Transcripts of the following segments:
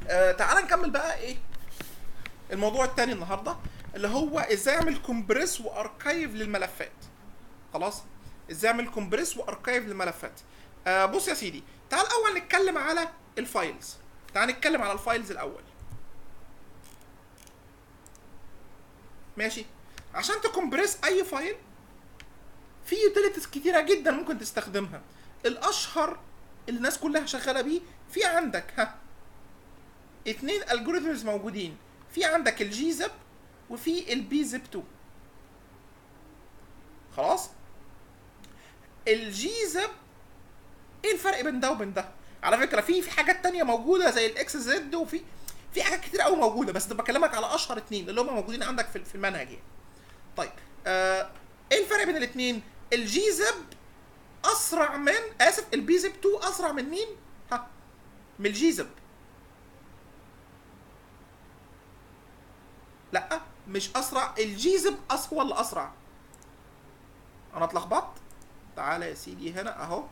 آه تعال نكمل بقى ايه الموضوع التاني النهارده اللي هو ازاي اعمل كومبريس واركايف للملفات خلاص ازاي اعمل كومبريس واركايف للملفات آه بص يا سيدي تعال الاول نتكلم على الفايلز تعال نتكلم على الفايلز الاول ماشي عشان تكمبريس اي فايل في يوتيليتيز كتيره جدا ممكن تستخدمها الاشهر اللي الناس كلها شغاله بيه في عندك ها اتنين الجوريثمز موجودين في عندك الجي زب وفي البي زب 2 خلاص الجي زب ايه الفرق بين ده وبين ده على فكره في في حاجات تانية موجوده زي الاكس زد وفي في حاجات كتير قوي موجوده بس بكلمك على اشهر اتنين اللي هم موجودين عندك في في المنهج يعني طيب آه ايه الفرق بين الاثنين الجي زب اسرع من اسف البي زب 2 اسرع من مين ها من الجي زب لا مش اسرع الجي زب أس هو اللي اسرع انا اتلخبطت تعالى يا سيدي هنا اهو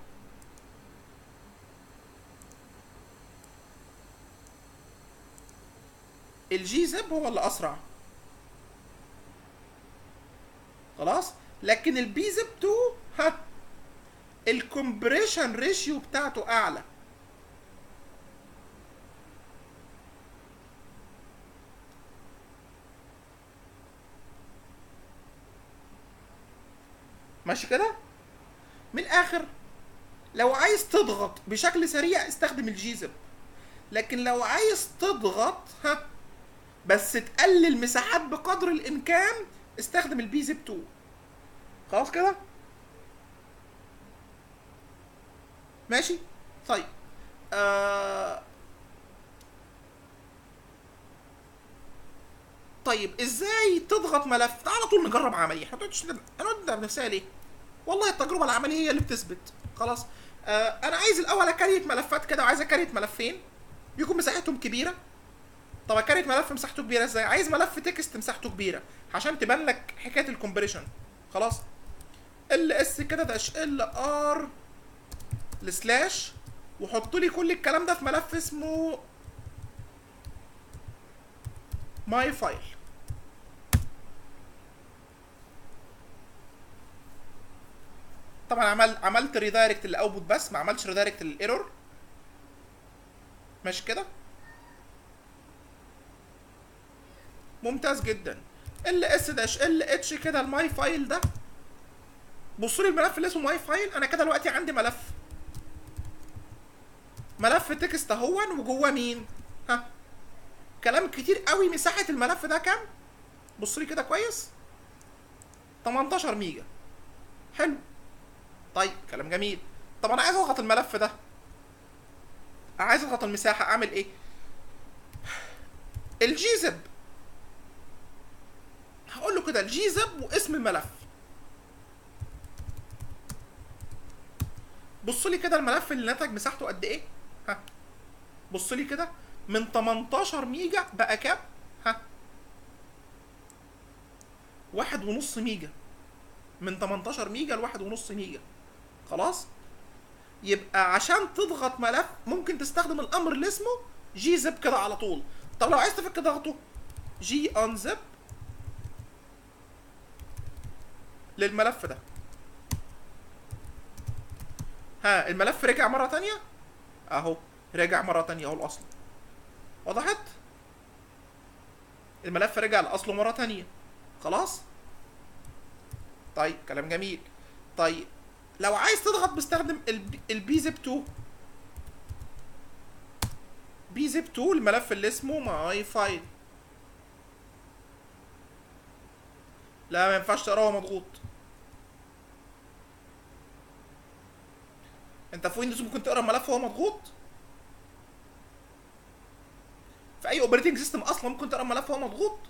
الجي زب هو اللي اسرع خلاص لكن البي زب 2 ها الكومبريشن ريشيو بتاعته اعلى ماشي كده من الاخر لو عايز تضغط بشكل سريع استخدم الجيزب لكن لو عايز تضغط ها بس تقلل مساحات بقدر الامكان استخدم البي زب 2 خلاص كده ماشي طيب آه... طيب ازاي تضغط ملف تعال على طول نجرب عملي احنا هنقعد نفسها ليه والله التجربه العمليه هي اللي بتثبت خلاص آه انا عايز الاول اكريت ملفات كده وعايز اكريت ملفين يكون مساحتهم كبيره طب اكريت ملف مساحته كبيره ازاي عايز ملف تكست مساحته كبيره عشان تبان لك حكايه الكومبريشن خلاص ال اس كده داش ال ار السلاش وحط لي كل الكلام ده في ملف اسمه ماي فايل طبعا عمل عملت ريدايركت للاوتبوت بس ما عملتش ريدايركت للايرور ماشي كده ممتاز جدا ال اس داش ال اتش كده الماي فايل ده بصوا لي الملف اللي اسمه ماي فايل انا كده دلوقتي عندي ملف ملف تكست اهون وجواه مين ها كلام كتير قوي مساحه الملف ده كام بص لي كده كويس 18 ميجا حلو طيب كلام جميل طب انا عايز اضغط الملف ده عايز اضغط المساحه اعمل ايه الجيزب هقول له كده الجيزب واسم الملف بص لي كده الملف اللي نتج مساحته قد ايه ها بص لي كده من 18 ميجا بقى كام ها واحد ونص ميجا من 18 ميجا لواحد ونص ميجا خلاص يبقى عشان تضغط ملف ممكن تستخدم الامر اللي اسمه جي زب كده على طول طب لو عايز تفك ضغطه جي ان زب للملف ده ها الملف رجع مرة تانية اهو رجع مرة تانية اهو الاصل وضحت الملف رجع لاصله مرة تانية خلاص طيب كلام جميل طيب لو عايز تضغط بستخدم البي زب 2 بي زب 2 الملف اللي اسمه ماي فايل لا ما ينفعش تقراه وهو مضغوط انت في ويندوز ممكن تقرا الملف وهو مضغوط في اي اوبريتنج سيستم اصلا ممكن تقرا الملف وهو مضغوط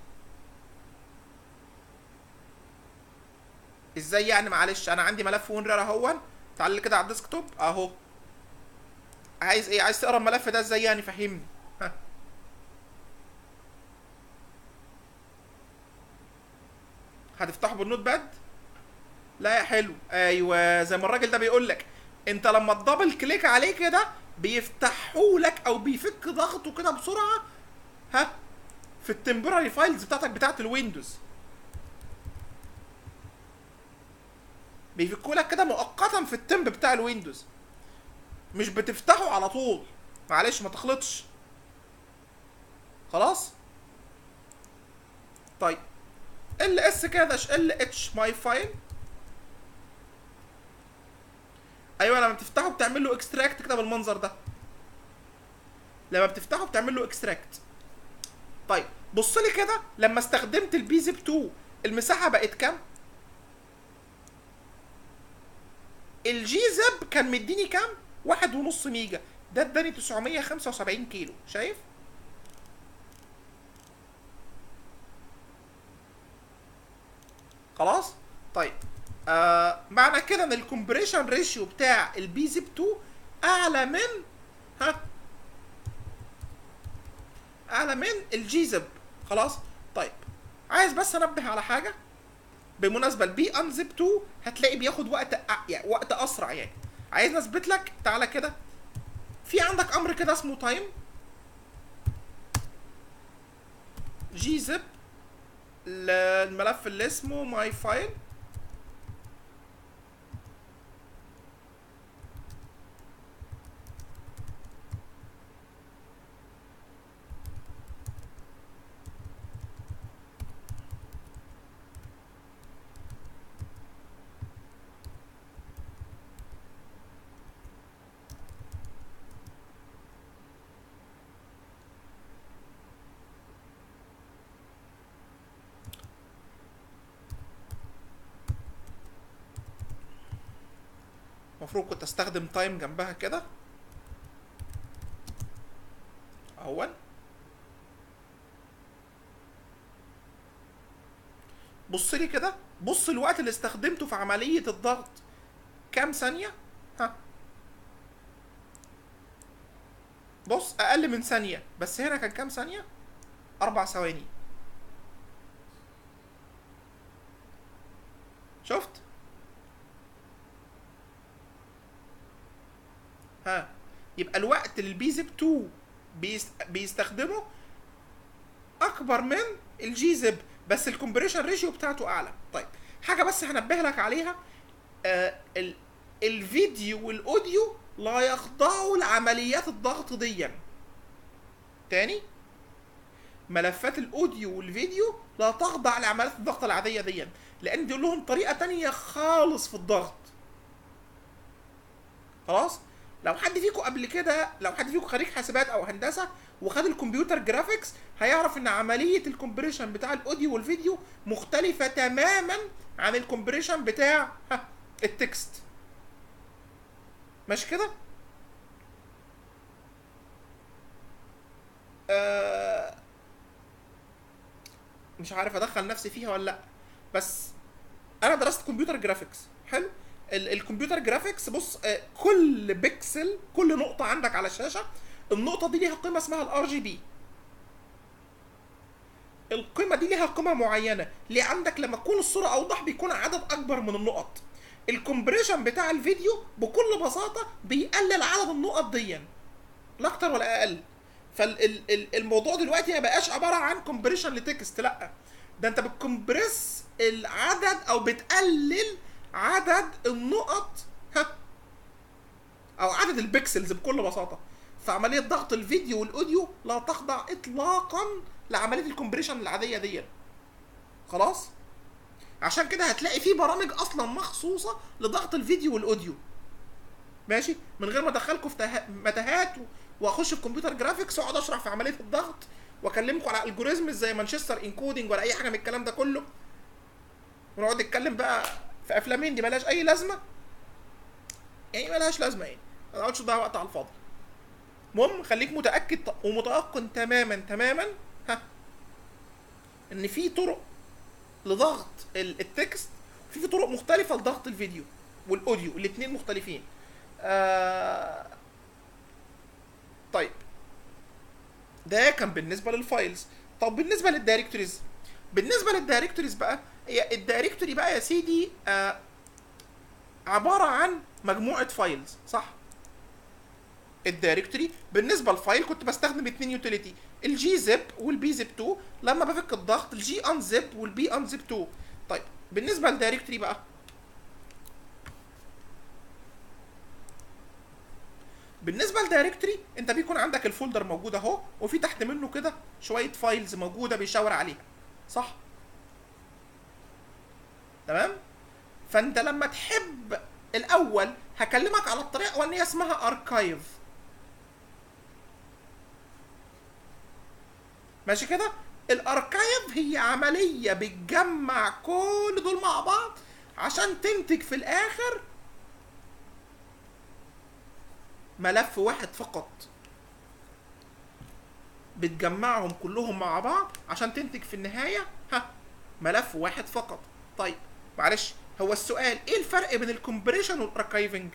ازاي يعني معلش انا عندي ملف وينرر اهون تعال كده على الديسكتوب اهو عايز ايه عايز تقرا الملف ده ازاي يعني فهمني ها هتفتحه بالنوت باد لا يا حلو ايوه زي ما الراجل ده بيقول لك انت لما تدبل كليك عليه كده بيفتحوا لك او بيفك ضغطه كده بسرعه ها في التمبراري فايلز بتاعتك بتاعت الويندوز بيفكوا لك كده مؤقتا في التمب بتاع الويندوز مش بتفتحه على طول معلش ما تخلطش خلاص طيب ال اس كده ال اتش ماي فايل ايوه لما بتفتحه بتعمل له اكستراكت كده بالمنظر ده لما بتفتحه بتعمل له اكستراكت طيب بص لي كده لما استخدمت البي زيب 2 المساحه بقت كام الجي زب كان مديني كام واحد ونص ميجا ده اداني 975 كيلو شايف خلاص طيب آه معنى كده ان الكومبريشن ريشيو بتاع البي زيب 2 اعلى من ها اعلى من الجي زب خلاص طيب عايز بس انبه على حاجه بالمناسبه البي انزب 2 هتلاقي بياخد وقت أ... يعني وقت اسرع يعني عايز اثبت لك تعالى كده في عندك امر كده اسمه تايم جي زب الملف اللي اسمه ماي فايل المفروض كنت استخدم تايم جنبها كده اهون بص لي كده بص الوقت اللي استخدمته في عملية الضغط كام ثانية ها بص اقل من ثانية بس هنا كان كام ثانية اربع ثواني شفت ها يبقى الوقت اللي البي زب 2 بيست... بيستخدمه اكبر من الجي زب بس الكومبريشن ريشيو بتاعته اعلى طيب حاجه بس هنبه لك عليها آه ال... الفيديو والاوديو لا يخضعوا لعمليات الضغط ديا تاني ملفات الاوديو والفيديو لا تخضع لعمليات الضغط العاديه ديا لان دي لهم طريقه تانية خالص في الضغط خلاص لو حد فيكم قبل كده لو حد فيكم خريج حاسبات او هندسه وخد الكمبيوتر جرافيكس هيعرف ان عمليه الكمبريشن بتاع الاوديو والفيديو مختلفه تماما عن الكمبريشن بتاع ها التكست مش كده آه مش عارف ادخل نفسي فيها ولا لا بس انا درست كمبيوتر جرافيكس حلو ال- الكمبيوتر جرافيكس بص آه، كل بيكسل كل نقطة عندك على الشاشة النقطة دي ليها قيمة اسمها الار جي بي القيمة دي ليها قيمة معينة ليه عندك لما تكون الصورة أوضح بيكون عدد أكبر من النقط الكومبريشن بتاع الفيديو بكل بساطة بيقلل عدد النقط ديا لا أكتر ولا أقل فالموضوع دلوقتي ما بقاش عبارة عن كومبريشن لتكست لا ده انت بتكمبرس العدد او بتقلل عدد النقط ها او عدد البكسلز بكل بساطه فعمليه ضغط الفيديو والاوديو لا تخضع اطلاقا لعمليه الكومبريشن العاديه دي خلاص عشان كده هتلاقي في برامج اصلا مخصوصه لضغط الفيديو والاوديو ماشي من غير ما ادخلكم في ته- متاهات واخش في كمبيوتر جرافيكس واقعد اشرح في عمليه الضغط واكلمكم على الجوريزم زي مانشستر انكودنج ولا اي حاجه من الكلام ده كله ونقعد نتكلم بقى في افلامين دي ملهاش اي لازمه يعني ملهاش لازمه يعني ما تقعدش تضيع وقت على الفاضي المهم خليك متاكد ط- ومتيقن تماما تماما ها ان في طرق لضغط ال- التكست في في طرق مختلفه لضغط الفيديو والاوديو الاثنين مختلفين آه... طيب ده كان بالنسبه للفايلز طب بالنسبه للدايركتوريز بالنسبه للدايركتوريز بقى هي الدايركتوري بقى يا سيدي آه عباره عن مجموعه فايلز صح الدايركتوري بالنسبه للفايل كنت بستخدم اتنين يوتيليتي الجي زب والبي زب 2 لما بفك الضغط الجي ان زب والبي ان زب 2 طيب بالنسبه للدايركتوري بقى بالنسبه للدايركتوري انت بيكون عندك الفولدر موجود اهو وفي تحت منه كده شويه فايلز موجوده بيشاور عليها صح تمام فانت لما تحب الاول هكلمك على الطريقه وان هي اسمها اركايف ماشي كده الاركايف هي عمليه بتجمع كل دول مع بعض عشان تنتج في الاخر ملف واحد فقط بتجمعهم كلهم مع بعض عشان تنتج في النهايه ها ملف واحد فقط طيب معلش هو السؤال ايه الفرق بين الكومبريشن والاركايفنج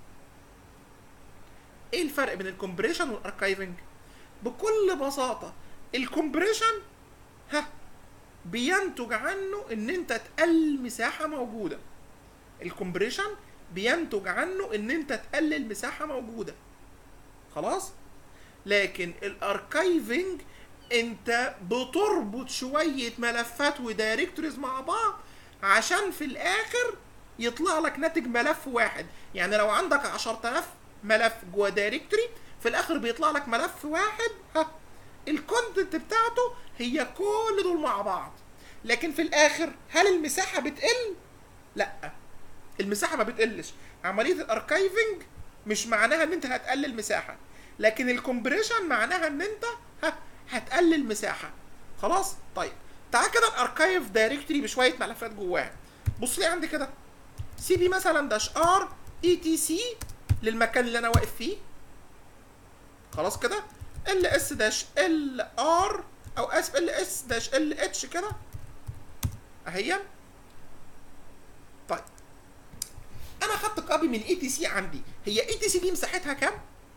ايه الفرق بين الكومبريشن والاركايفنج بكل بساطه الكومبريشن ها بينتج عنه ان انت تقلل مساحه موجوده الكومبريشن بينتج عنه ان انت تقلل مساحه موجوده خلاص لكن الاركايفنج انت بتربط شويه ملفات ودايركتوريز مع بعض عشان في الاخر يطلع لك ناتج ملف واحد يعني لو عندك 10000 ملف جوه دايركتوري في الاخر بيطلع لك ملف واحد ها الكونتنت بتاعته هي كل دول مع بعض لكن في الاخر هل المساحه بتقل لا المساحه ما بتقلش عمليه الاركايفنج مش معناها ان انت هتقلل مساحه لكن الكومبريشن معناها ان انت ها هتقلل مساحه خلاص طيب تعال كده الاركايف دايركتوري بشويه ملفات جواها بص لي عندي كده سي بي مثلا داش ار اي تي سي للمكان اللي انا واقف فيه خلاص كده ال اس داش ال ار او اسف ال اس داش ال اتش كده اهي طيب انا خدت كوبي من اي تي سي عندي هي اي تي سي دي مساحتها كام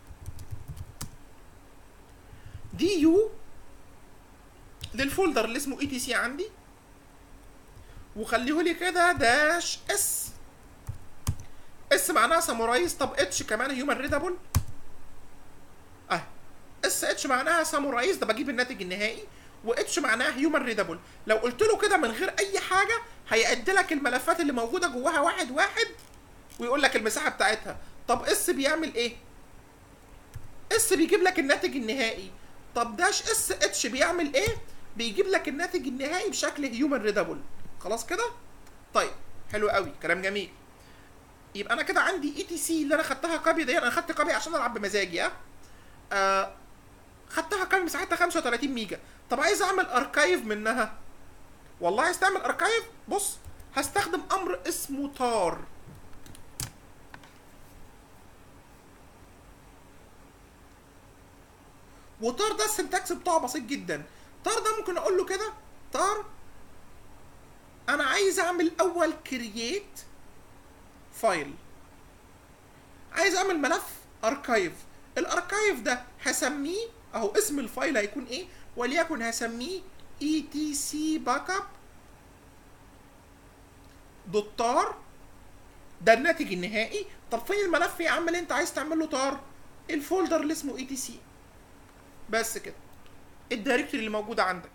دي يو للفولدر اللي اسمه اي تي سي عندي وخليه لي كده داش اس اس معناها سامورايز طب اتش كمان هيومن ريدابل اه اس اتش معناها سامورايز ده بجيب الناتج النهائي واتش معناها هيومن ريدابل لو قلت له كده من غير اي حاجه هيعد لك الملفات اللي موجوده جواها واحد واحد ويقول لك المساحه بتاعتها طب اس بيعمل ايه اس بيجيب لك الناتج النهائي طب داش اس اتش بيعمل ايه بيجيب لك الناتج النهائي بشكل هيومن ريدابل خلاص كده طيب حلو قوي كلام جميل يبقى انا كده عندي اي تي سي اللي انا خدتها كوبي دي انا خدت كوبي عشان العب بمزاجي ها آه خدتها كوبي مساحتها 35 ميجا طب عايز اعمل اركايف منها والله عايز تعمل اركايف بص هستخدم امر اسمه تار وتار ده السنتكس بتاعه بسيط جدا تار ده ممكن اقول له كده تار انا عايز اعمل اول كرييت فايل عايز اعمل ملف اركايف الاركايف ده هسميه اهو اسم الفايل هيكون ايه وليكن هسميه اي تي سي باك اب دوت تار ده الناتج النهائي طب فين الملف يا عم اللي انت عايز تعمل له تار الفولدر اللي اسمه اي تي سي بس كده الدايركتوري اللي موجوده عندك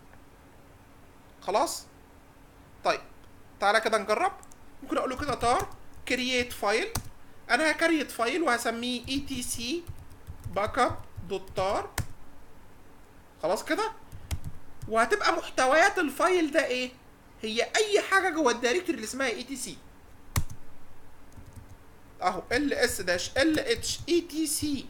خلاص طيب تعالى كده نجرب ممكن اقول له كده تار كرييت فايل انا هكريت فايل وهسميه اي تي سي باك اب دوت تار خلاص كده وهتبقى محتويات الفايل ده ايه هي اي حاجه جوه الدايركتوري اللي اسمها اي تي سي اهو ال اس داش ال اتش اي تي سي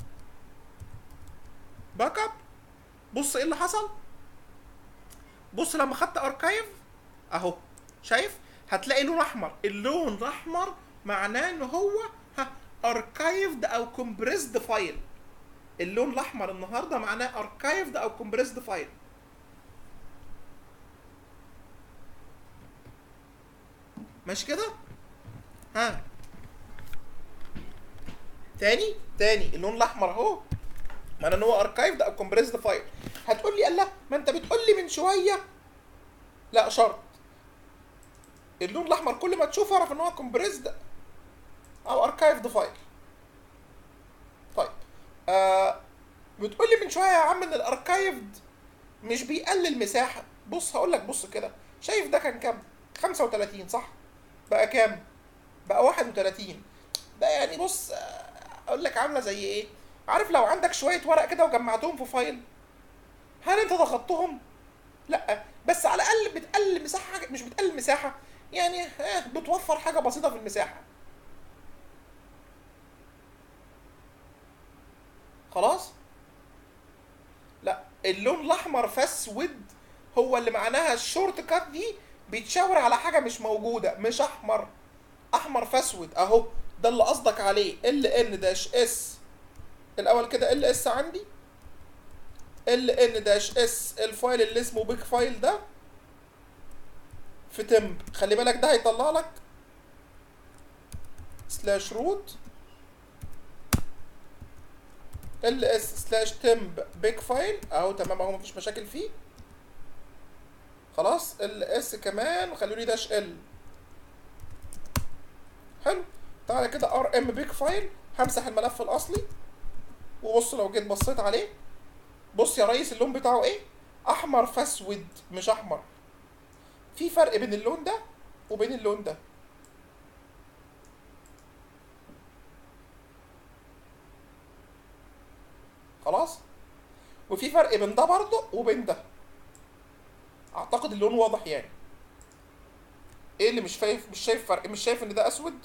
باك اب بص ايه اللي حصل بص لما خدت اركايف اهو شايف هتلاقي لون احمر اللون الاحمر معناه ان هو ها اركايفد او كومبريسد فايل اللون الاحمر النهارده معناه اركايفد او كومبريسد فايل ماشي كده ها تاني تاني اللون الاحمر اهو معناه ان هو اركايفد او كومبريسد فايل هتقول لي الله ما انت بتقول لي من شويه لا شرط اللون الاحمر كل ما تشوفه اعرف ان هو كومبريسد او اركايفد فايل طيب آه بتقول لي من شويه يا عم ان الاركايفد مش بيقلل مساحه بص هقول لك بص كده شايف ده كان كام 35 صح بقى كام بقى 31 ده يعني بص آه، اقول لك عامله زي ايه عارف لو عندك شويه ورق كده وجمعتهم في فايل هل انت ضغطتهم لا بس على الاقل بتقلل مساحه حاجة مش بتقلل مساحه يعني آه بتوفر حاجه بسيطه في المساحه خلاص لا اللون الاحمر فاسود هو اللي معناها الشورت كات دي بيتشاور على حاجه مش موجوده مش احمر احمر فاسود اهو ده اللي قصدك عليه ال ان داش اس الاول كده ال اس عندي ال ان داش اس الفايل اللي اسمه بيج فايل ده في تمب خلي بالك ده هيطلع لك سلاش روت ال اس سلاش تمب بيج فايل اهو تمام اهو مفيش مشاكل فيه خلاص ال اس كمان خلوا لي داش ال حلو تعالى كده ار ام بيج فايل همسح الملف الاصلي وبص لو جيت بصيت عليه بص يا ريس اللون بتاعه ايه احمر فاسود مش احمر في فرق بين اللون ده وبين اللون ده خلاص وفي فرق بين ده برضه وبين ده اعتقد اللون واضح يعني ايه اللي مش شايف مش شايف فرق مش شايف ان ده اسود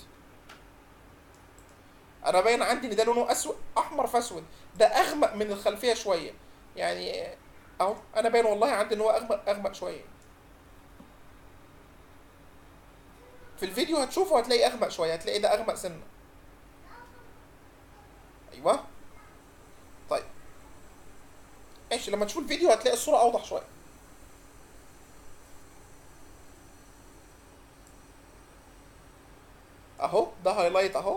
انا باين عندي ان ده لونه اسود احمر في اسود ده اغمق من الخلفيه شويه يعني اهو انا باين والله عندي ان هو اغمق اغمق شويه في الفيديو هتشوفه هتلاقي اغمق شويه هتلاقي ده اغمق سنه ايوه طيب ماشي لما تشوف الفيديو هتلاقي الصوره اوضح شويه اهو ده هايلايت اهو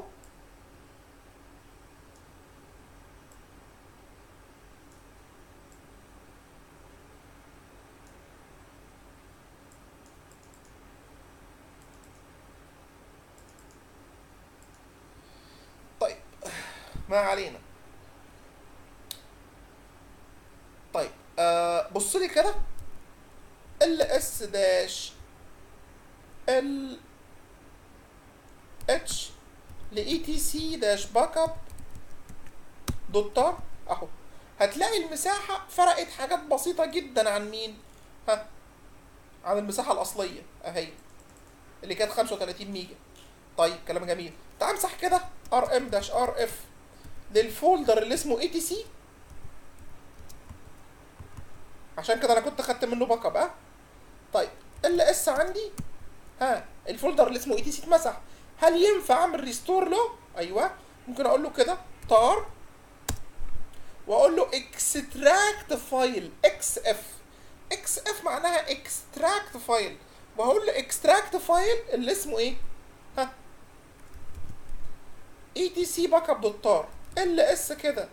طيب ما علينا طيب آه بص لي كده ال اس داش ال اتش لاي تي سي داش باك اب دوت تار اهو هتلاقي المساحة فرقت حاجات بسيطة جدا عن مين؟ ها؟ عن المساحة الأصلية أهي اللي كانت 35 ميجا طيب كلام جميل تعال امسح كده ار ام داش ار اف للفولدر اللي اسمه اي تي سي عشان كده انا كنت خدت منه باك اب اه طيب ال اس عندي ها الفولدر اللي اسمه اي تي سي اتمسح هل ينفع اعمل ريستور له ايوه ممكن اقول له كده تار واقول له اكستراكت فايل اكس اف اكس اف معناها اكستراكت فايل وهقول له اكستراكت فايل اللي اسمه ايه ها اي تي سي باك اب دوت تار ال اس كده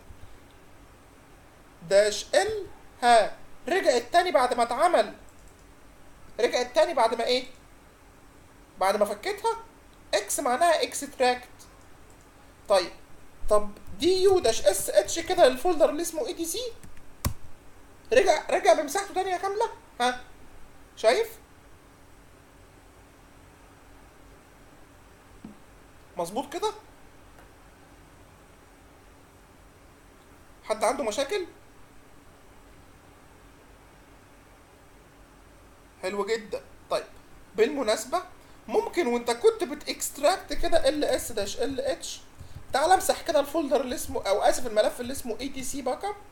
داش ال ها رجعت تاني بعد ما اتعمل رجعت تاني بعد ما ايه بعد ما فكيتها اكس معناها اكستراكت طيب طب دي يو داش اس اتش كده للفولدر اللي اسمه اي تي سي رجع رجع بمساحته تانية كاملة ها شايف مظبوط كده حد عنده مشاكل حلو جدا طيب بالمناسبة ممكن وانت كنت بتكستراكت كده ال اس داش ال اتش تعال امسح كده الفولدر اللي اسمه او اسف الملف اللي اسمه اي تي سي باك اب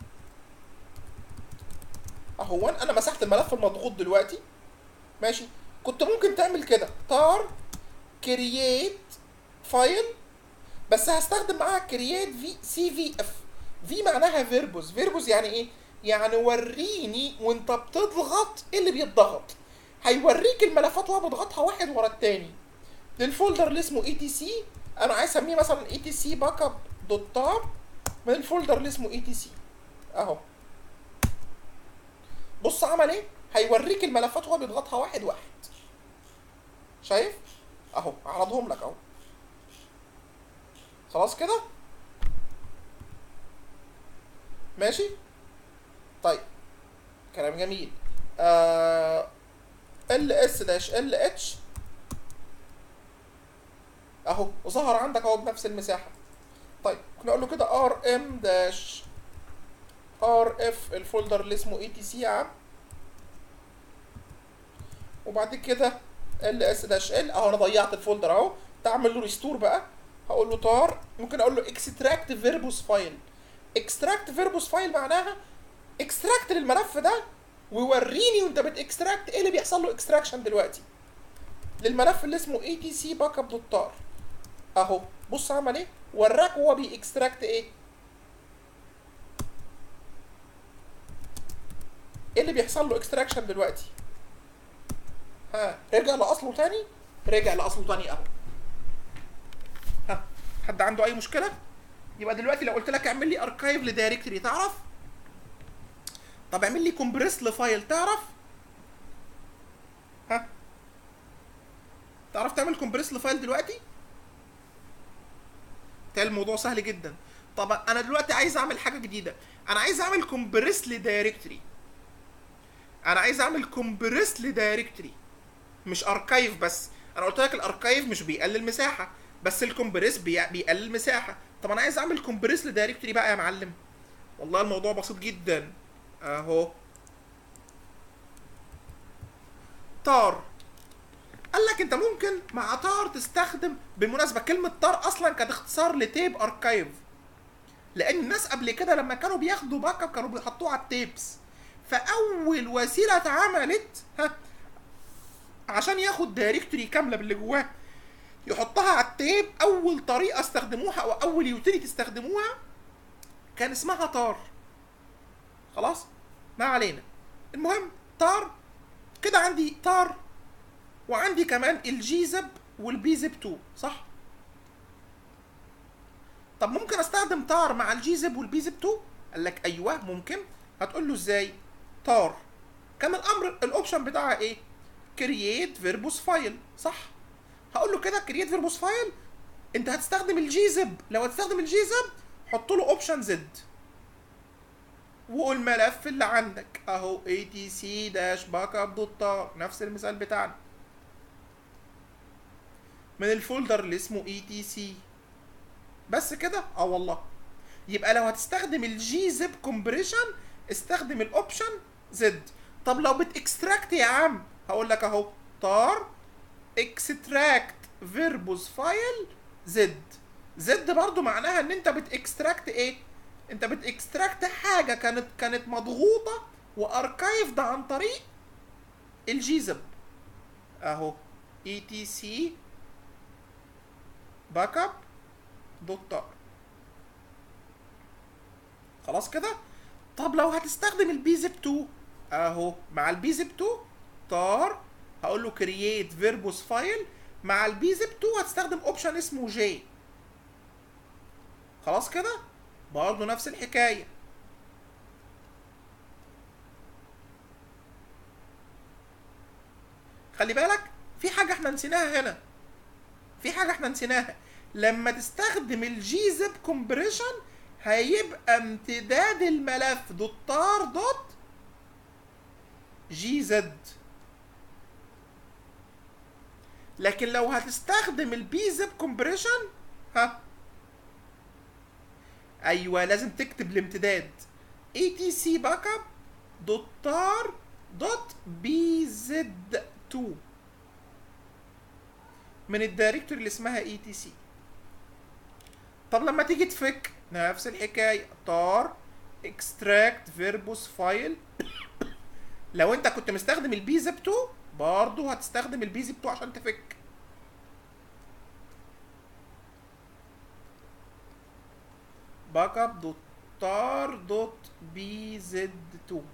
اهو انا مسحت الملف المضغوط دلوقتي ماشي كنت ممكن تعمل كده تار كرييت فايل بس هستخدم معاها كرييت في سي في اف في معناها فيربوز فيربوز يعني ايه يعني وريني وانت بتضغط ايه اللي بيتضغط هيوريك الملفات وهو بيضغطها واحد ورا التاني للفولدر اللي اسمه اي تي سي انا عايز اسميه مثلا اي تي سي باك اب دوت تار من الفولدر اللي اسمه اي تي سي اهو بص عمل ايه هيوريك الملفات وهو بيضغطها واحد واحد شايف اهو عرضهم لك اهو خلاص كده ماشي طيب كلام جميل آه ال اس داش ال اتش اهو وظهر عندك اهو بنفس المساحه طيب ممكن اقول له كده ار ام داش ار اف الفولدر اللي اسمه اي تي سي يا عم وبعد كده ال اس داش ال اهو انا ضيعت الفولدر اهو تعمل له ريستور بقى هقول له تار ممكن اقول له اكستراكت فيربوس فايل اكستراكت فيربوس فايل معناها اكستراكت للملف ده ووريني وانت بتاكستراكت ايه اللي بيحصل له اكستراكشن دلوقتي للملف اللي اسمه اي تي سي باك اب دوت تار اهو بص عمل ايه وراك هو بيكستراكت ايه ايه اللي بيحصل له اكستراكشن دلوقتي ها رجع لاصله تاني رجع لاصله تاني اهو ها حد عنده اي مشكله يبقى دلوقتي لو قلت لك اعمل لي اركايف لدايركتوري تعرف طب اعمل لي كومبريس لفايل تعرف ها تعرف تعمل كومبريس لفايل دلوقتي تلاقي الموضوع سهل جدا طب انا دلوقتي عايز اعمل حاجه جديده انا عايز اعمل كومبريس لدايركتوري انا عايز اعمل كومبريس لدايركتوري مش اركايف بس انا قلت لك الاركايف مش بيقلل مساحه بس الكومبريس بي... بيقلل مساحه طب انا عايز اعمل كومبريس لدايركتوري بقى يا معلم والله الموضوع بسيط جدا اهو تار قال لك انت ممكن مع تار تستخدم بالمناسبه كلمه تار اصلا كانت اختصار لتيب اركايف لان الناس قبل كده لما كانوا بياخدوا باك اب كانوا بيحطوه على التيبس فاول وسيله اتعملت ها عشان ياخد دايركتوري كامله باللي جواه يحطها على التيب اول طريقه استخدموها او اول يوتيليتي استخدموها كان اسمها تار خلاص ما علينا المهم تار كده عندي تار وعندي كمان الجيزب والبيزب 2 صح طب ممكن استخدم تار مع الجيزب والبيزب 2 قال لك ايوه ممكن هتقول له ازاي تار كان الامر الاوبشن بتاعها ايه كرييت فيربوس فايل صح هقول له كده كرييت فيربوس فايل انت هتستخدم الجيزب لو هتستخدم الجيزب حط له اوبشن زد والملف اللي عندك اهو اي تي سي داش باك اب دوت تار نفس المثال بتاعنا من الفولدر اللي اسمه اي تي سي بس كده اه والله يبقى لو هتستخدم الجي زب كومبريشن استخدم الاوبشن زد طب لو بتاكستراكت يا عم هقول لك اهو تار اكستراكت فيربوس فايل زد زد برضو معناها ان انت بتاكستراكت ايه انت بتاكستراكت حاجه كانت كانت مضغوطه واركايفد عن طريق الجيزب اهو اي تي سي باك اب دوت تار خلاص كده طب لو هتستخدم البيزب 2 اهو مع البيزب 2 تار هقول له كرييت فيربوس فايل مع البيزب 2 هتستخدم اوبشن اسمه جي خلاص كده برضه نفس الحكايه خلي بالك في حاجه احنا نسيناها هنا في حاجه احنا نسيناها لما تستخدم الجيزب كومبريشن هيبقى امتداد الملف دوت تار دوت جي زد لكن لو هتستخدم البيزب كومبريشن ها ايوه لازم تكتب الامتداد اي تي سي باك اب دوت تار دوت بي زد 2 من الدايركتوري اللي اسمها اي تي سي طب لما تيجي تفك نفس الحكايه تار اكستراكت فيربوس فايل لو انت كنت مستخدم البيزب 2 برضه هتستخدم البيزب 2 عشان تفك باك اب دوت تار دوت بي زد 2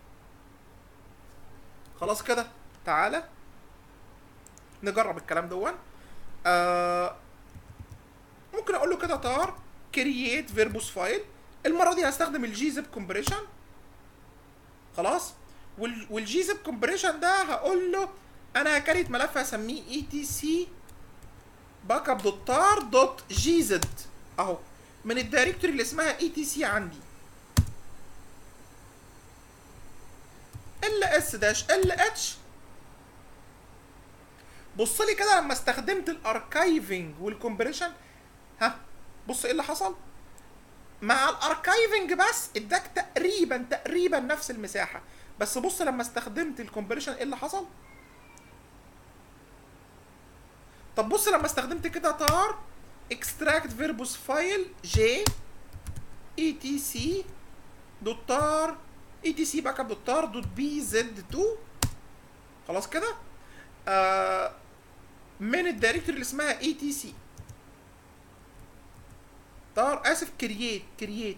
خلاص كده تعالى نجرب الكلام دون آه ممكن اقول له كده تار كرييت فيربوس فايل المره دي هستخدم الجيزب كومبريشن خلاص وال والجيزب كومبريشن ده هقول له انا هكريت ملف هسميه اي تي سي باك اب دوت تار دوت جي زد اهو من الدايركتوري اللي اسمها اي تي سي عندي ال اس داش ال اتش بص لي كده لما استخدمت الاركايفنج والكومبريشن ها بص ايه اللي حصل مع الاركايفنج بس اداك تقريبا تقريبا نفس المساحه بس بص لما استخدمت الكومبريشن ايه اللي حصل طب بص لما استخدمت كده تار extract verbose فايل j etc دوت تار etc باك اب دوت تار دوت بي زد 2 خلاص كده آه من الدايركتوري اللي اسمها etc تار اسف كرييت كرييت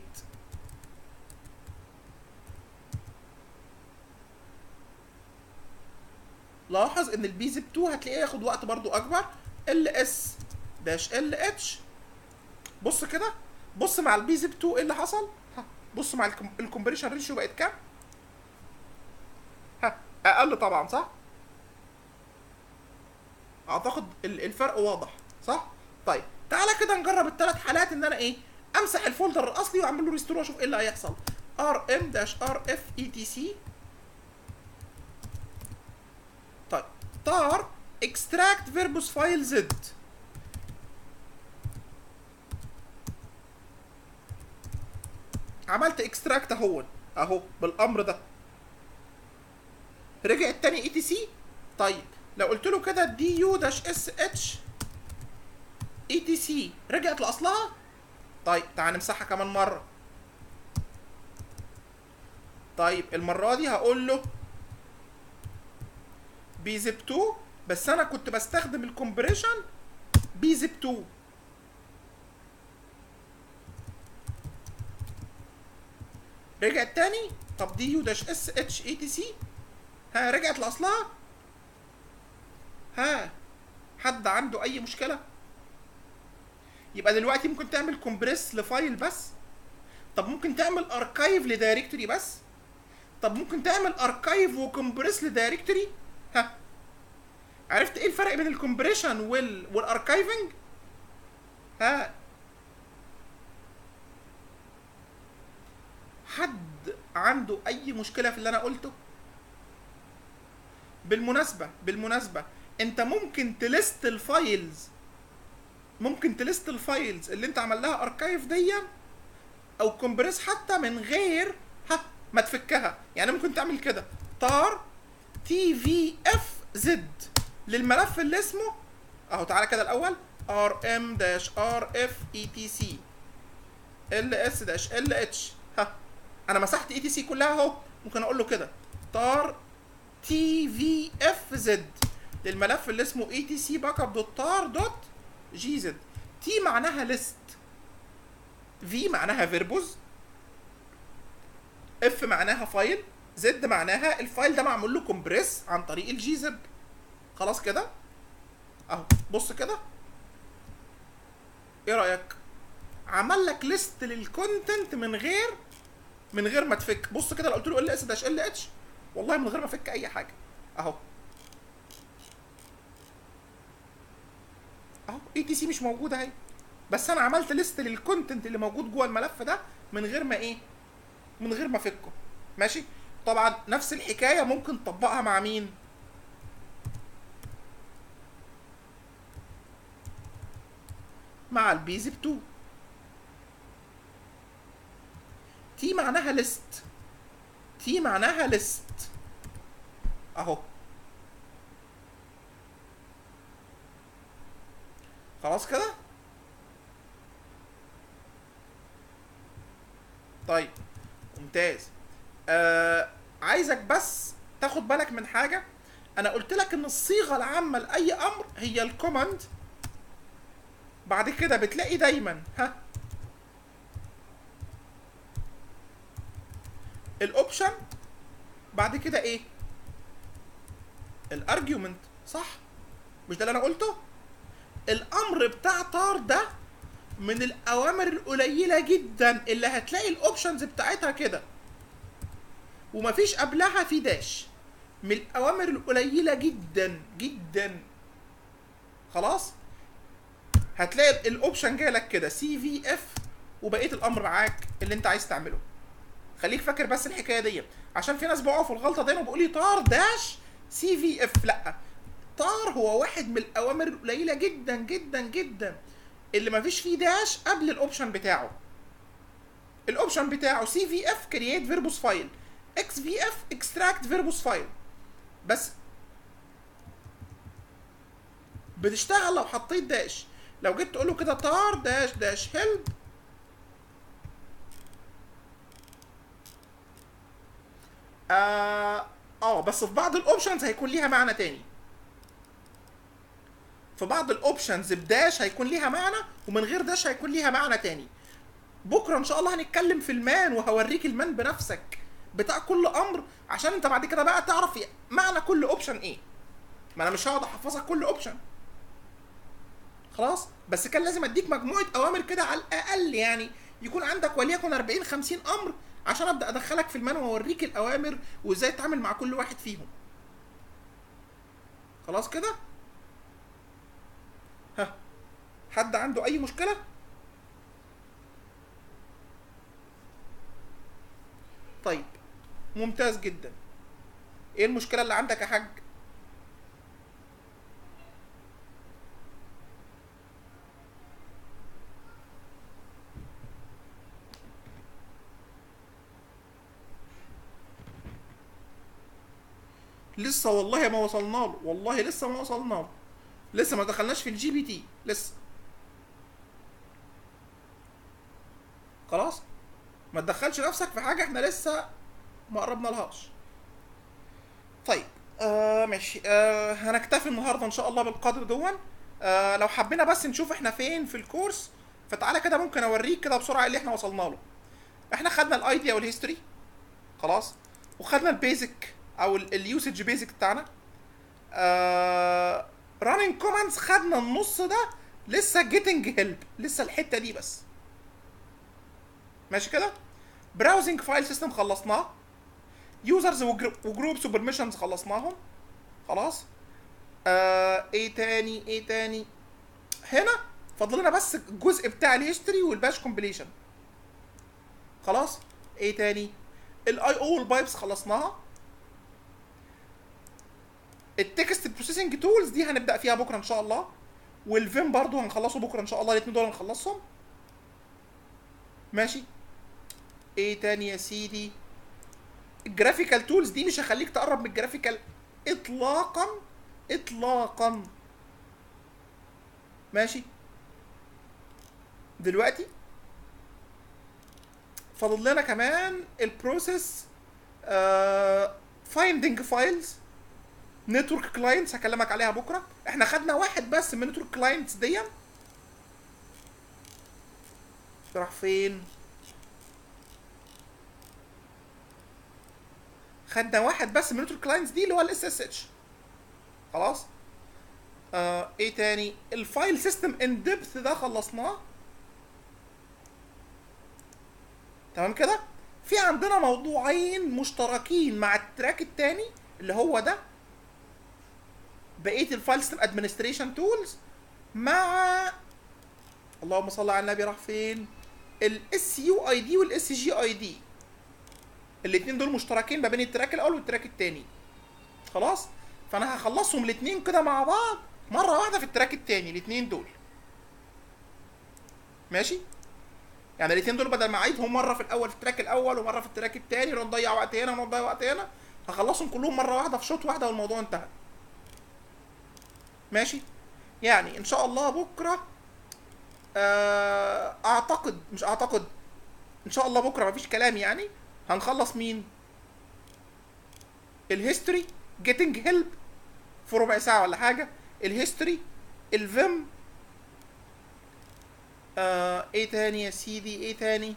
لاحظ ان البي زب 2 هتلاقيه ياخد وقت برضو اكبر ال اس داش ال اتش بص كده بص مع البي زب 2 ايه اللي حصل ها بص مع الكومبريشن ريشيو بقت كام ها اقل طبعا صح اعتقد ال- الفرق واضح صح طيب تعالى كده نجرب الثلاث حالات ان انا ايه امسح الفولدر الاصلي واعمل له ريستور واشوف ايه اللي هيحصل ار ام داش ار اف اي تي سي طيب تار اكستراكت فيربوس فايل زد عملت اكستراكت اهو اهو بالامر ده رجع التاني اي تي سي طيب لو قلت له كده دي يو داش اس اتش اي تي سي رجعت لاصلها طيب تعال نمسحها كمان مره طيب المره دي هقول له بيزب 2 بس انا كنت بستخدم الكومبريشن بيزب 2 رجعت تاني طب دي يو داش اس اتش اي تي سي ها رجعت لاصلها ها حد عنده اي مشكله يبقى دلوقتي ممكن تعمل كومبريس لفايل بس طب ممكن تعمل اركايف لدايركتوري بس طب ممكن تعمل اركايف وكومبريس لدايركتوري ها عرفت ايه الفرق بين الكومبريشن وال والاركايفنج ها حد عنده اي مشكله في اللي انا قلته بالمناسبه بالمناسبه انت ممكن تلست الفايلز ممكن تلست الفايلز اللي انت عمل لها اركايف دي او كومبريس حتى من غير ها ما تفكها يعني ممكن تعمل كده تار تي في اف زد للملف اللي اسمه اهو تعالى كده الاول ار ام داش ار اف اي تي سي ال اس داش ال اتش ها انا مسحت اي تي سي كلها اهو ممكن اقول له كده تار تي في اف زد للملف اللي اسمه اي تي سي باك اب دوت تار دوت جي زد تي معناها ليست في معناها فيربوز اف معناها فايل زد معناها الفايل ده معمول له كومبريس عن طريق الجي زب خلاص كده اهو بص كده ايه رايك عمل لك ليست للكونتنت من غير من غير ما تفك بص كده لو قلت له ال اس داش ال اتش والله من غير ما افك اي حاجه اهو اهو اي تي سي مش موجوده اهي بس انا عملت ليست للكونتنت اللي موجود جوه الملف ده من غير ما ايه من غير ما افكه ماشي طبعا نفس الحكايه ممكن تطبقها مع مين مع البيزب 2 تي معناها ليست تي معناها ليست اهو خلاص كده طيب ممتاز آه عايزك بس تاخد بالك من حاجه انا قلت لك ان الصيغه العامه لاي امر هي الكوماند بعد كده بتلاقي دايما ها الاوبشن بعد كده ايه الارجيومنت صح مش ده اللي انا قلته الامر بتاع طار ده من الاوامر القليله جدا اللي هتلاقي الاوبشنز بتاعتها كده ومفيش قبلها في داش من الاوامر القليله جدا جدا خلاص هتلاقي الاوبشن جاي لك كده سي في اف وبقيه الامر معاك اللي انت عايز تعمله خليك فاكر بس الحكايه دي عشان في ناس بيقعوا في الغلطه دايما بيقول لي تار داش سي في اف لا تار هو واحد من الاوامر القليله جدا جدا جدا اللي ما فيش فيه داش قبل الاوبشن بتاعه الاوبشن بتاعه سي في اف كرييت فيربوس فايل اكس في اف اكستراكت فيربوس فايل بس بتشتغل لو حطيت داش لو جيت تقول له كده تار داش داش هيلب اه اه بس في بعض الاوبشنز هيكون ليها معنى تاني في بعض الاوبشنز بداش هيكون ليها معنى ومن غير داش هيكون ليها معنى تاني بكره ان شاء الله هنتكلم في المان وهوريك المان بنفسك بتاع كل امر عشان انت بعد كده بقى تعرف معنى كل اوبشن ايه ما انا مش هقعد احفظك كل اوبشن خلاص بس كان لازم اديك مجموعه اوامر كده على الاقل يعني يكون عندك وليكن 40 50 امر عشان ابدا ادخلك في المان واوريك الاوامر وازاي تتعامل مع كل واحد فيهم خلاص كده ها حد عنده اي مشكله طيب ممتاز جدا ايه المشكله اللي عندك يا حاج لسه والله ما وصلنا له والله لسه ما وصلنا له لسه ما دخلناش في الجي بي تي لسه خلاص ما تدخلش نفسك في حاجه احنا لسه ما قربنا لهاش طيب آه ماشي آه هنكتفي النهارده ان شاء الله بالقدر دون آه لو حبينا بس نشوف احنا فين في الكورس فتعالى كده ممكن اوريك كده بسرعه اللي احنا وصلنا له احنا خدنا الايديا والهيستوري خلاص وخدنا البيزك او اليوسج بيزك بتاعنا آه راننج كوماندز خدنا النص ده لسه جيتنج هيلب لسه الحته دي بس ماشي كده براوزنج فايل سيستم خلصناه يوزرز وجروبس وبرميشنز خلصناهم خلاص آه ايه تاني ايه تاني هنا فاضل لنا بس الجزء بتاع الهيستوري والباش كومبليشن خلاص ايه تاني الاي او والبايبس خلصناها التكست بروسيسنج تولز دي هنبدا فيها بكره ان شاء الله والفيم برضو هنخلصه بكره ان شاء الله الاثنين دول هنخلصهم ماشي ايه تاني يا سيدي الجرافيكال تولز دي مش هخليك تقرب من الجرافيكال اطلاقا اطلاقا ماشي دلوقتي فاضل لنا كمان البروسيس فايندنج فايلز نتورك كلاينتس هكلمك عليها بكره احنا خدنا واحد بس من نتورك كلاينتس دي راح فين خدنا واحد بس من نتورك كلاينتس دي اللي هو الاس اس اتش خلاص آه ايه تاني الفايل سيستم ان ديبث ده خلصناه تمام كده في عندنا موضوعين مشتركين مع التراك التاني اللي هو ده بقيه الفايل سيستم ادمنستريشن تولز مع اللهم صل على النبي راح فين الاس يو اي دي والاس جي اي دي الاثنين دول مشتركين ما بين التراك الاول والتراك الثاني خلاص فانا هخلصهم الاثنين كده مع بعض مره واحده في التراك الثاني الاثنين دول ماشي يعني الاثنين دول بدل ما اعيدهم مره في الاول في التراك الاول ومره في التراك الثاني ونقعد نضيع وقت هنا ونقعد نضيع وقت هنا هخلصهم كلهم مره واحده في شوط واحده والموضوع انتهى ماشي يعني ان شاء الله بكره آه، اعتقد مش اعتقد ان شاء الله بكره مفيش كلام يعني هنخلص مين الهيستوري جيتنج هيلب في ربع ساعه ولا حاجه الهيستوري الفيم آه ايه تاني يا سيدي ايه تاني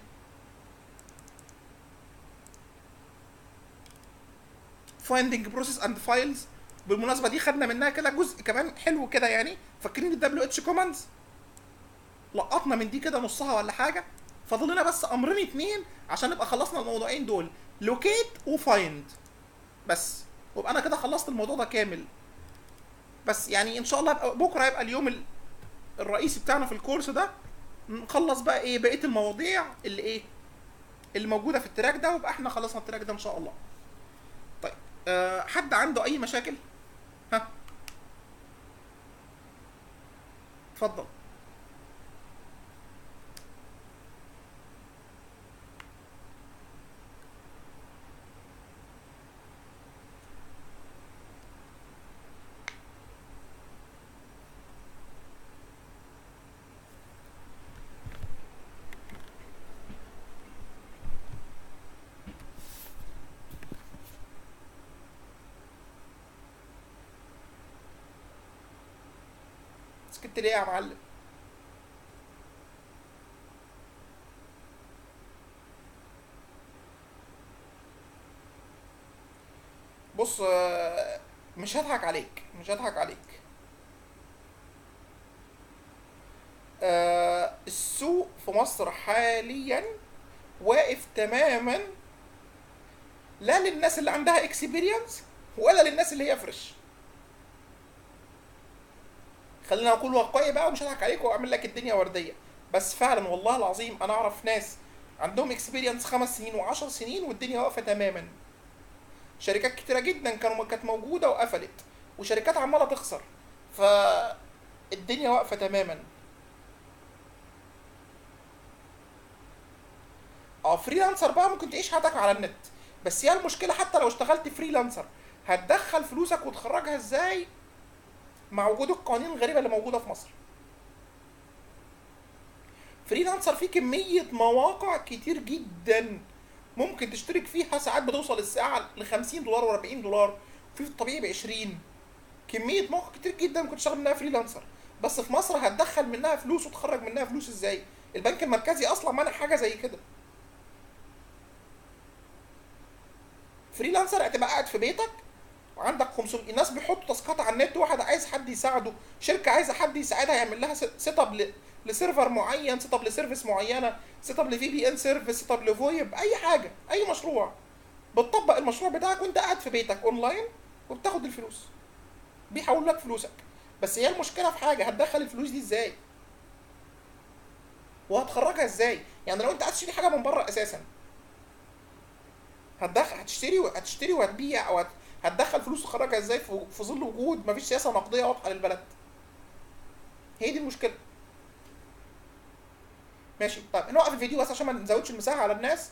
فايندنج بروسيس اند فايلز بالمناسبه دي خدنا منها كده جزء كمان حلو كده يعني فاكرين الدبليو اتش كوماندز لقطنا من دي كده نصها ولا حاجه فاضل لنا بس امرين اتنين عشان نبقى خلصنا الموضوعين دول لوكيت وفايند بس وابقى انا كده خلصت الموضوع ده كامل بس يعني ان شاء الله يبقى بكره يبقى اليوم ال- الرئيسي بتاعنا في الكورس ده نخلص بقى ايه بقيه المواضيع اللي ايه اللي موجوده في التراك ده ويبقى احنا خلصنا التراك ده ان شاء الله طيب أه حد عنده اي مشاكل ها اتفضل سكت ليه يا معلم بص آه، مش هضحك عليك مش هضحك عليك آه، السوق في مصر حاليا واقف تماما لا للناس اللي عندها اكسبيرينس ولا للناس اللي هي فريش خلينا اقول واقعي بقى ومش هضحك عليك واعمل لك الدنيا ورديه بس فعلا والله العظيم انا اعرف ناس عندهم اكسبيرينس خمس سنين وعشر سنين والدنيا واقفه تماما شركات كتيره جدا كانوا كانت موجوده وقفلت وشركات عماله تخسر فالدنيا واقفه تماما اه فريلانسر بقى ممكن تعيش حياتك على النت بس هي المشكله حتى لو اشتغلت فريلانسر هتدخل فلوسك وتخرجها ازاي مع وجود القوانين الغريبه اللي موجوده في مصر فريلانسر فيه كميه مواقع كتير جدا ممكن تشترك فيها ساعات بتوصل الساعه ل 50 دولار و40 دولار في الطبيعي ب 20 كميه مواقع كتير جدا ممكن تشتغل منها فريلانسر بس في مصر هتدخل منها فلوس وتخرج منها فلوس ازاي البنك المركزي اصلا مانع حاجه زي كده فريلانسر هتبقى قاعد في بيتك وعندك 500 الناس بيحطوا تاسكات على النت واحد عايز حد يساعده شركه عايزه حد يساعدها يعمل لها سيت اب ل- لسيرفر معين سيت اب لسيرفيس معينه سيت اب لفي بي ان سيرفيس سيت اب لفويب اي حاجه اي مشروع بتطبق المشروع بتاعك وانت قاعد في بيتك اونلاين وبتاخد الفلوس بيحول لك فلوسك بس هي المشكله في حاجه هتدخل الفلوس دي ازاي وهتخرجها ازاي يعني لو انت عايز تشتري حاجه من بره اساسا هتدخل هتشتري هتشتري وهتبيع او هت... هتدخل فلوس تخرجها ازاي في في ظل وجود مفيش سياسه نقديه واضحه للبلد هي دي المشكله ماشي طيب نوقف الفيديو بس عشان ما نزودش المساحه على الناس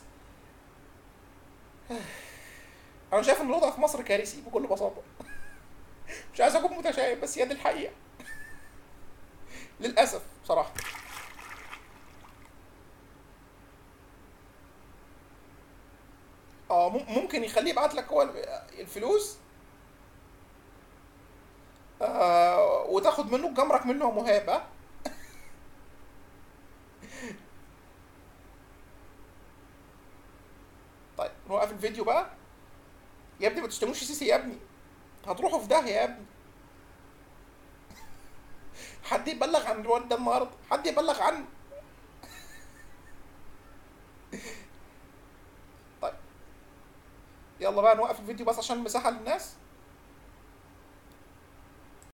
انا شايف ان الوضع في مصر كارثي بكل بساطه مش عايز اكون متشائم بس هي دي الحقيقه للاسف بصراحه اه مم- ممكن يخليه يبعت لك هو الفلوس آه وتاخد منه جمرك منه مهابة طيب نوقف الفيديو بقى يا ابني ما تشتموش سيسي يا ابني هتروحوا في داهية يا ابني حد يبلغ عن الواد ده النهارده حد يبلغ عنه طيب يلا بقى نوقف الفيديو بس عشان المساحة للناس